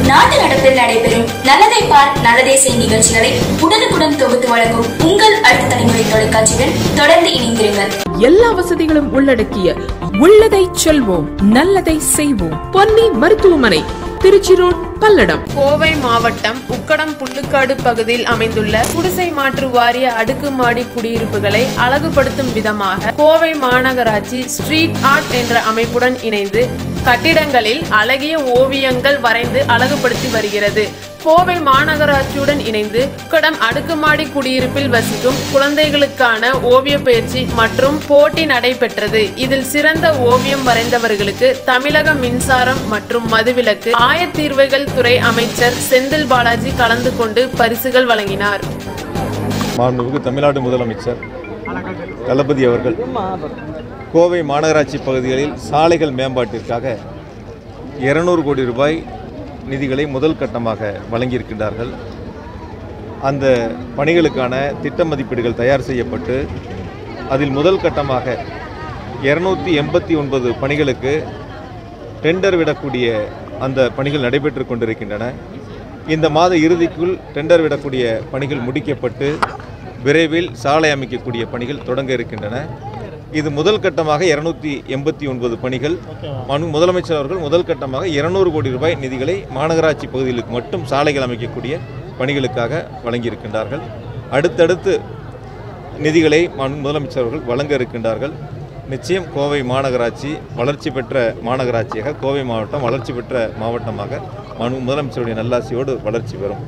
நாட்டு நடப்பில் நடைபெறும் நல்லதை பார் நல்லதே செய் நிகழ்ச்சிகளை உடனுக்குடன் தொகுத்து வழங்கும் உங்கள் அடுத்த தலைமுறை தொலைக்காட்சியுடன் தொடர்ந்து இணைந்திருங்கள் எல்லா வசதிகளும் உள்ளடக்கிய உள்ளதை செல்வோம் நல்லதை செய்வோம் பொன்னி மருத்துவமனை திருச்சி ரோட் பல்லடம் கோவை மாவட்டம் உக்கடம் புல்லுக்காடு பகுதியில் அமைந்துள்ள குடிசை மாற்று வாரிய அடுக்குமாடி குடியிருப்புகளை அழகுபடுத்தும் விதமாக கோவை மாநகராட்சி ஸ்ட்ரீட் ஆர்ட் என்ற அமைப்புடன் இணைந்து கட்டிடங்களில் அழகிய ஓவியங்கள் வரைந்து அழகுபடுத்தி வருகிறது கோவை மாநகராட்சியுடன் இணைந்து உக்கடம் அடுக்குமாடி குடியிருப்பில் வசிக்கும் குழந்தைகளுக்கான ஓவிய பயிற்சி மற்றும் போட்டி நடைபெற்றது இதில் சிறந்த ஓவியம் வரைந்தவர்களுக்கு தமிழக மின்சாரம் மற்றும் மதுவிலக்கு ஆயத்தீர்வைகள் துறை அமைச்சர் செந்தில் பாலாஜி கலந்து கொண்டு பரிசுகள் வழங்கினார் மாண்புமிகு தமிழ்நாடு முதலமைச்சர் தளபதி அவர்கள் கோவை மாநகராட்சி பகுதிகளில் சாலைகள் மேம்பாட்டிற்காக இருநூறு கோடி ரூபாய் நிதிகளை முதல் கட்டமாக வழங்கியிருக்கின்றார்கள் அந்த பணிகளுக்கான திட்ட மதிப்பீடுகள் தயார் செய்யப்பட்டு அதில் முதல் கட்டமாக இருநூத்தி எண்பத்தி ஒன்பது பணிகளுக்கு டெண்டர் விடக்கூடிய அந்த பணிகள் நடைபெற்று கொண்டிருக்கின்றன இந்த மாத இறுதிக்குள் டெண்டர் விடக்கூடிய பணிகள் முடிக்கப்பட்டு விரைவில் சாலை அமைக்கக்கூடிய பணிகள் தொடங்க இருக்கின்றன இது முதல் கட்டமாக இருநூத்தி எண்பத்தி ஒன்பது பணிகள் மனு முதலமைச்சர் அவர்கள் முதல் கட்டமாக இருநூறு கோடி ரூபாய் நிதிகளை மாநகராட்சி பகுதிகளுக்கு மட்டும் சாலைகள் அமைக்கக்கூடிய பணிகளுக்காக வழங்கியிருக்கின்றார்கள் அடுத்தடுத்து நிதிகளை மனு முதலமைச்சர் அவர்கள் வழங்க இருக்கின்றார்கள் நிச்சயம் கோவை மாநகராட்சி வளர்ச்சி பெற்ற மாநகராட்சியாக கோவை மாவட்டம் வளர்ச்சி பெற்ற மாவட்டமாக மனு முதலமைச்சருடைய நல்லாசியோடு வளர்ச்சி பெறும்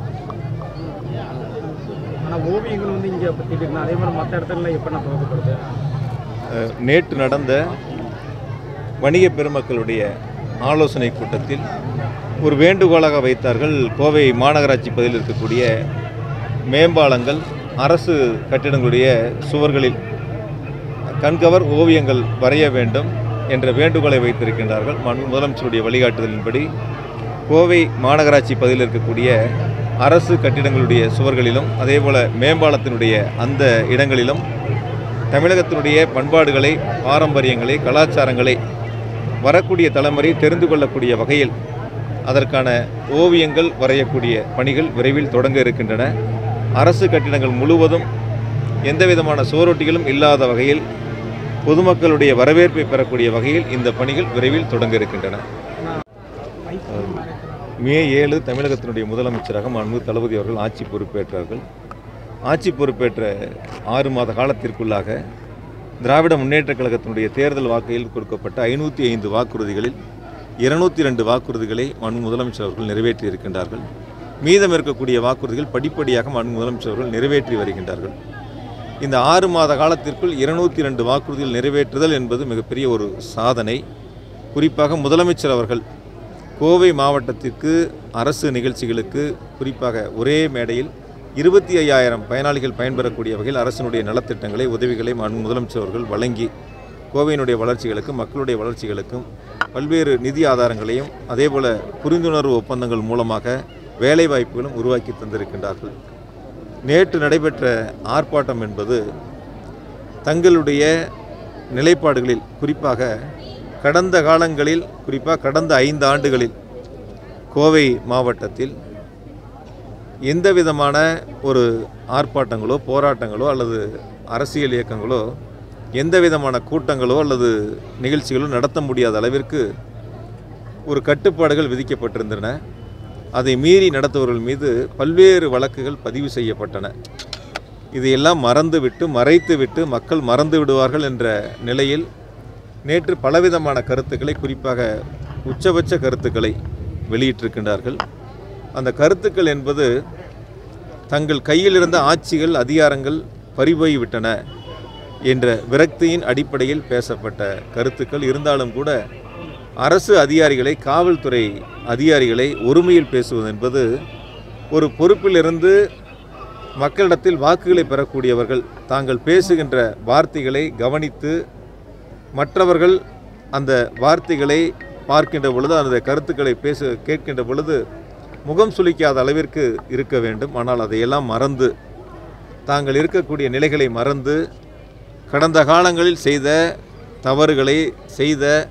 ஆனால் ஓவியங்கள் வந்து இங்கே பற்றிட்டு இருந்தால் அதே மாதிரி மற்ற இடத்துல எப்போ நான் துவக்கப்படுது அஹ், நேற்று நடந்த வணிக பெருமக்களுடைய ஆலோசனை கூட்டத்தில் ஒரு வேண்டுகோளாக வைத்தார்கள் கோவை மாநகராட்சி பகுதியில் இருக்கக்கூடிய மேம்பாலங்கள் அரசு கட்டிடங்களுடைய சுவர்களில் கண்கவர் ஓவியங்கள் வரைய வேண்டும் என்ற வேண்டுகோளை வைத்திருக்கின்றார்கள் மனு முதலமைச்சருடைய வழிகாட்டுதலின்படி கோவை மாநகராட்சி பகுதியில் இருக்கக்கூடிய அரசு கட்டிடங்களுடைய சுவர்களிலும் அதேபோல மேம்பாலத்தினுடைய அந்த இடங்களிலும் தமிழகத்தினுடைய பண்பாடுகளை பாரம்பரியங்களை கலாச்சாரங்களை வரக்கூடிய தலைமுறை தெரிந்து கொள்ளக்கூடிய வகையில் அதற்கான ஓவியங்கள் வரையக்கூடிய பணிகள் விரைவில் தொடங்க இருக்கின்றன அரசு கட்டிடங்கள் முழுவதும் எந்தவிதமான சுவரொட்டிகளும் இல்லாத வகையில் பொதுமக்களுடைய வரவேற்பை பெறக்கூடிய வகையில் இந்த பணிகள் விரைவில் தொடங்க இருக்கின்றன மே ஏழு தமிழகத்தினுடைய முதலமைச்சராக மாண்பு தளபதி அவர்கள் ஆட்சி பொறுப்பேற்றார்கள் ஆட்சி பொறுப்பேற்ற ஆறு மாத காலத்திற்குள்ளாக திராவிட முன்னேற்றக் கழகத்தினுடைய தேர்தல் வாக்கையில் கொடுக்கப்பட்ட ஐநூற்றி ஐந்து வாக்குறுதிகளில் இருநூத்தி ரெண்டு வாக்குறுதிகளை மனு முதலமைச்சர் அவர்கள் நிறைவேற்றி இருக்கின்றார்கள் மீதம் இருக்கக்கூடிய வாக்குறுதிகள் படிப்படியாக மனு முதலமைச்சர் அவர்கள் நிறைவேற்றி வருகின்றார்கள் இந்த ஆறு மாத காலத்திற்குள் இருநூத்தி ரெண்டு வாக்குறுதிகள் நிறைவேற்றுதல் என்பது மிகப்பெரிய ஒரு சாதனை குறிப்பாக முதலமைச்சர் அவர்கள் கோவை மாவட்டத்திற்கு அரசு நிகழ்ச்சிகளுக்கு குறிப்பாக ஒரே மேடையில் இருபத்தி ஐயாயிரம் பயனாளிகள் பயன்பெறக்கூடிய வகையில் அரசினுடைய நலத்திட்டங்களை உதவிகளை மாண்பு முதலமைச்சர் அவர்கள் வழங்கி கோவையினுடைய வளர்ச்சிகளுக்கும் மக்களுடைய வளர்ச்சிகளுக்கும் பல்வேறு நிதி ஆதாரங்களையும் அதேபோல புரிந்துணர்வு ஒப்பந்தங்கள் மூலமாக வேலை வாய்ப்புகளும் உருவாக்கி தந்திருக்கின்றார்கள் நேற்று நடைபெற்ற ஆர்ப்பாட்டம் என்பது தங்களுடைய நிலைப்பாடுகளில் குறிப்பாக கடந்த காலங்களில் குறிப்பாக கடந்த ஐந்து ஆண்டுகளில் கோவை மாவட்டத்தில் எந்த விதமான ஒரு ஆர்ப்பாட்டங்களோ போராட்டங்களோ அல்லது அரசியல் இயக்கங்களோ எந்த விதமான கூட்டங்களோ அல்லது நிகழ்ச்சிகளோ நடத்த முடியாத அளவிற்கு ஒரு கட்டுப்பாடுகள் விதிக்கப்பட்டிருந்தன அதை மீறி நடத்துபவர்கள் மீது பல்வேறு வழக்குகள் பதிவு செய்யப்பட்டன இதையெல்லாம் மறந்துவிட்டு மறைத்துவிட்டு மக்கள் மறந்து விடுவார்கள் என்ற நிலையில் நேற்று பலவிதமான கருத்துக்களை குறிப்பாக உச்சபட்ச கருத்துக்களை வெளியிட்டிருக்கின்றார்கள் அந்த கருத்துக்கள் என்பது தங்கள் கையில் இருந்த ஆட்சிகள் அதிகாரங்கள் பறிபோய்விட்டன என்ற விரக்தியின் அடிப்படையில் பேசப்பட்ட கருத்துக்கள் இருந்தாலும் கூட அரசு அதிகாரிகளை காவல்துறை அதிகாரிகளை ஒருமையில் பேசுவது என்பது ஒரு பொறுப்பிலிருந்து மக்களிடத்தில் வாக்குகளை பெறக்கூடியவர்கள் தாங்கள் பேசுகின்ற வார்த்தைகளை கவனித்து மற்றவர்கள் அந்த வார்த்தைகளை பார்க்கின்ற பொழுது அந்த கருத்துக்களை பேச கேட்கின்ற பொழுது முகம் சுளிக்காத அளவிற்கு இருக்க வேண்டும் ஆனால் அதையெல்லாம் மறந்து தாங்கள் இருக்கக்கூடிய நிலைகளை மறந்து கடந்த காலங்களில் செய்த தவறுகளை செய்த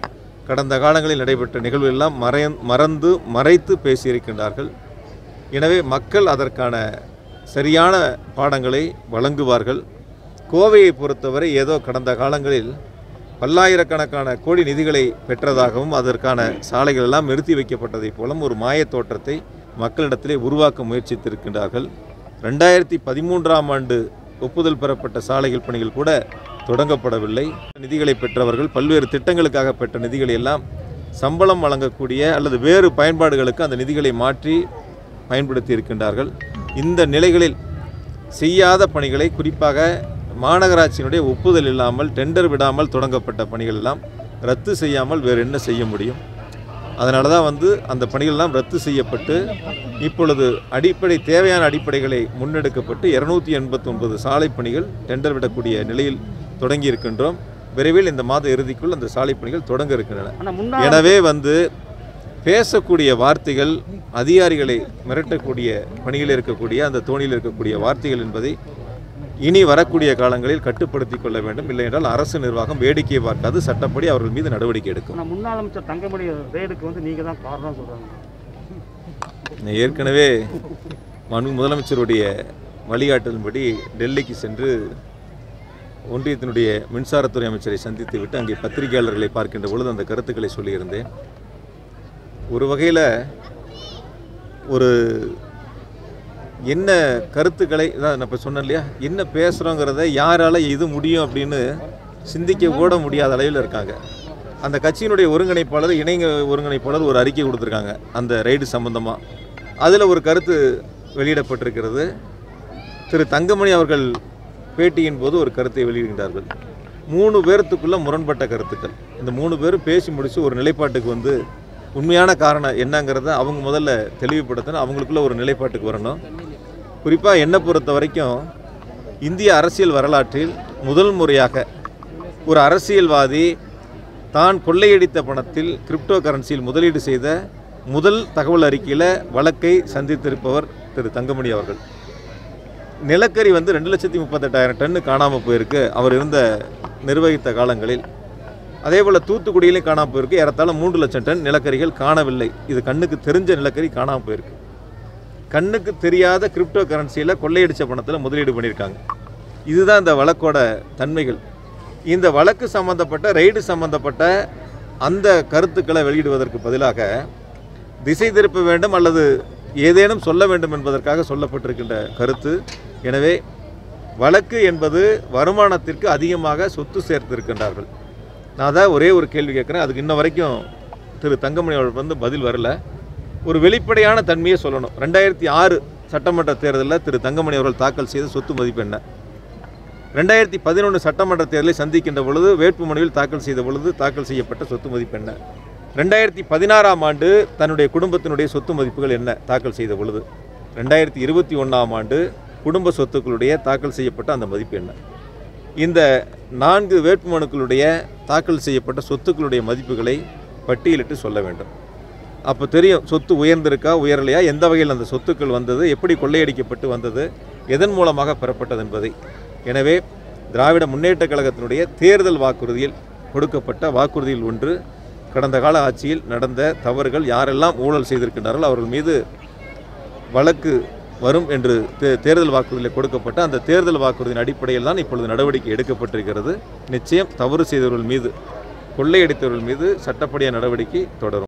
கடந்த காலங்களில் நடைபெற்ற நிகழ்வுகளெல்லாம் மறை மறந்து மறைத்து பேசியிருக்கின்றார்கள் எனவே மக்கள் அதற்கான சரியான பாடங்களை வழங்குவார்கள் கோவையை பொறுத்தவரை ஏதோ கடந்த காலங்களில் பல்லாயிரக்கணக்கான கோடி நிதிகளை பெற்றதாகவும் அதற்கான சாலைகள் எல்லாம் நிறுத்தி வைக்கப்பட்டதைப் போலும் ஒரு மாயத் தோற்றத்தை மக்களிடத்திலே உருவாக்க முயற்சித்திருக்கின்றார்கள் ரெண்டாயிரத்தி பதிமூன்றாம் ஆண்டு ஒப்புதல் பெறப்பட்ட சாலைகள் பணிகள் கூட தொடங்கப்படவில்லை நிதிகளை பெற்றவர்கள் பல்வேறு திட்டங்களுக்காக பெற்ற நிதிகளை எல்லாம் சம்பளம் வழங்கக்கூடிய அல்லது வேறு பயன்பாடுகளுக்கு அந்த நிதிகளை மாற்றி பயன்படுத்தி இருக்கின்றார்கள் இந்த நிலைகளில் செய்யாத பணிகளை குறிப்பாக மாநகராட்சியினுடைய ஒப்புதல் இல்லாமல் டெண்டர் விடாமல் தொடங்கப்பட்ட பணிகள் எல்லாம் ரத்து செய்யாமல் வேறு என்ன செய்ய முடியும் அதனால தான் வந்து அந்த பணிகள் எல்லாம் ரத்து செய்யப்பட்டு இப்பொழுது அடிப்படை தேவையான அடிப்படைகளை முன்னெடுக்கப்பட்டு இரநூத்தி எண்பத்தி ஒன்பது சாலை பணிகள் டெண்டர் விடக்கூடிய நிலையில் தொடங்கி இருக்கின்றோம் விரைவில் இந்த மாத இறுதிக்குள் அந்த சாலை பணிகள் தொடங்க இருக்கின்றன ஆனால் முன்னாள் எனவே வந்து பேசக்கூடிய வார்த்தைகள் அதிகாரிகளை மிரட்டக்கூடிய பணியில் இருக்கக்கூடிய அந்த தோணியில் இருக்கக்கூடிய வார்த்தைகள் என்பதை இனி வரக்கூடிய காலங்களில் கட்டுப்படுத்தி கொள்ள வேண்டும் இல்லை என்றால் அரசு நிர்வாகம் வேடிக்கை பார்க்காது சட்டப்படி அவர்கள் மீது நடவடிக்கை எடுக்கும் ஆனால் முன்னாள் அமைச்சர் தங்கமணி ரெய்டுக்கு வந்து நீங்கள் தான் காரணம் சொல்கிறாங்க நான் ஏற்கனவே மனு முதலமைச்சருடைய வழிகாட்டலின்படி டெல்லிக்கு சென்று ஒன்றியத்தினுடைய மின்சாரத்துறை அமைச்சரை சந்தித்து விட்டு அங்கே பத்திரிகையாளர்களை பார்க்கின்ற பொழுது அந்த கருத்துக்களை சொல்லியிருந்தேன் ஒரு வகையில் ஒரு என்ன கருத்துக்களை தான் நான் இப்போ சொன்னேன் இல்லையா என்ன பேசுகிறோங்கிறத யாரால இது முடியும் அப்படின்னு சிந்திக்க கூட முடியாத அளவில் இருக்காங்க அந்த கட்சியினுடைய ஒருங்கிணைப்பாளர் இணைங்க ஒருங்கிணைப்பாளர் ஒரு அறிக்கை கொடுத்துருக்காங்க அந்த ரைடு சம்பந்தமாக அதில் ஒரு கருத்து வெளியிடப்பட்டிருக்கிறது திரு தங்கமணி அவர்கள் பேட்டியின் போது ஒரு கருத்தை வெளியிடுகின்றார்கள் மூணு பேர்த்துக்குள்ள முரண்பட்ட கருத்துக்கள் இந்த மூணு பேரும் பேசி முடித்து ஒரு நிலைப்பாட்டுக்கு வந்து உண்மையான காரணம் என்னங்கிறத அவங்க முதல்ல தெளிவுபடுத்தணும் அவங்களுக்குள்ள ஒரு நிலைப்பாட்டுக்கு வரணும் குறிப்பாக என்னை பொறுத்த வரைக்கும் இந்திய அரசியல் வரலாற்றில் முதல் முறையாக ஒரு அரசியல்வாதி தான் கொள்ளையடித்த பணத்தில் கிரிப்டோ கரன்சியில் முதலீடு செய்த முதல் தகவல் அறிக்கையில் வழக்கை சந்தித்திருப்பவர் திரு தங்கமணி அவர்கள் நிலக்கரி வந்து ரெண்டு லட்சத்தி முப்பத்தெட்டாயிரம் டன்னு காணாமல் போயிருக்கு அவர் இருந்த நிர்வகித்த காலங்களில் அதே போல் தூத்துக்குடியிலையும் காணாமல் போயிருக்கு ஏறத்தாழ மூன்று லட்சம் டன் நிலக்கரிகள் காணவில்லை இது கண்ணுக்கு தெரிஞ்ச நிலக்கரி காணாமல் போயிருக்கு கண்ணுக்கு தெரியாத கிரிப்டோ கரன்சியில் கொள்ளையடிச்ச பணத்தில் முதலீடு பண்ணியிருக்காங்க இதுதான் இந்த வழக்கோட தன்மைகள் இந்த வழக்கு சம்பந்தப்பட்ட ரைடு சம்பந்தப்பட்ட அந்த கருத்துக்களை வெளியிடுவதற்கு பதிலாக திசை திருப்ப வேண்டும் அல்லது ஏதேனும் சொல்ல வேண்டும் என்பதற்காக சொல்லப்பட்டிருக்கின்ற கருத்து எனவே வழக்கு என்பது வருமானத்திற்கு அதிகமாக சொத்து சேர்த்திருக்கின்றார்கள் நான் தான் ஒரே ஒரு கேள்வி கேட்குறேன் அதுக்கு இன்ன வரைக்கும் திரு தங்கமணி அவர்கள் வந்து பதில் வரல ஒரு வெளிப்படையான தன்மையை சொல்லணும் ரெண்டாயிரத்தி ஆறு சட்டமன்ற தேர்தலில் திரு தங்கமணி அவர்கள் தாக்கல் செய்த சொத்து மதிப்பு என்ன ரெண்டாயிரத்தி பதினொன்று சட்டமன்ற தேர்தலை சந்திக்கின்ற பொழுது வேட்புமனுவில் தாக்கல் செய்த பொழுது தாக்கல் செய்யப்பட்ட சொத்து மதிப்பு என்ன ரெண்டாயிரத்தி பதினாறாம் ஆண்டு தன்னுடைய குடும்பத்தினுடைய சொத்து மதிப்புகள் என்ன தாக்கல் செய்த பொழுது ரெண்டாயிரத்தி இருபத்தி ஒன்றாம் ஆண்டு குடும்ப சொத்துக்களுடைய தாக்கல் செய்யப்பட்ட அந்த மதிப்பு என்ன இந்த நான்கு வேட்புமனுக்களுடைய தாக்கல் செய்யப்பட்ட சொத்துக்களுடைய மதிப்புகளை பட்டியலிட்டு சொல்ல வேண்டும் அப்போ தெரியும் சொத்து உயர்ந்திருக்கா உயரலையா எந்த வகையில் அந்த சொத்துக்கள் வந்தது எப்படி கொள்ளையடிக்கப்பட்டு வந்தது எதன் மூலமாக பெறப்பட்டது என்பதை எனவே திராவிட முன்னேற்றக் கழகத்தினுடைய தேர்தல் வாக்குறுதியில் கொடுக்கப்பட்ட வாக்குறுதியில் ஒன்று கடந்த கால ஆட்சியில் நடந்த தவறுகள் யாரெல்லாம் ஊழல் செய்திருக்கின்றார்கள் அவர்கள் மீது வழக்கு வரும் என்று தே- தேர்தல் வாக்குறுதியில் கொடுக்கப்பட்ட அந்த தேர்தல் வாக்குறுதியின் அடிப்படையில் தான் இப்பொழுது நடவடிக்கை எடுக்கப்பட்டிருக்கிறது நிச்சயம் தவறு செய்தவர்கள் மீது கொள்ளையடித்தவர்கள் மீது சட்டப்படிய நடவடிக்கை தொடரும்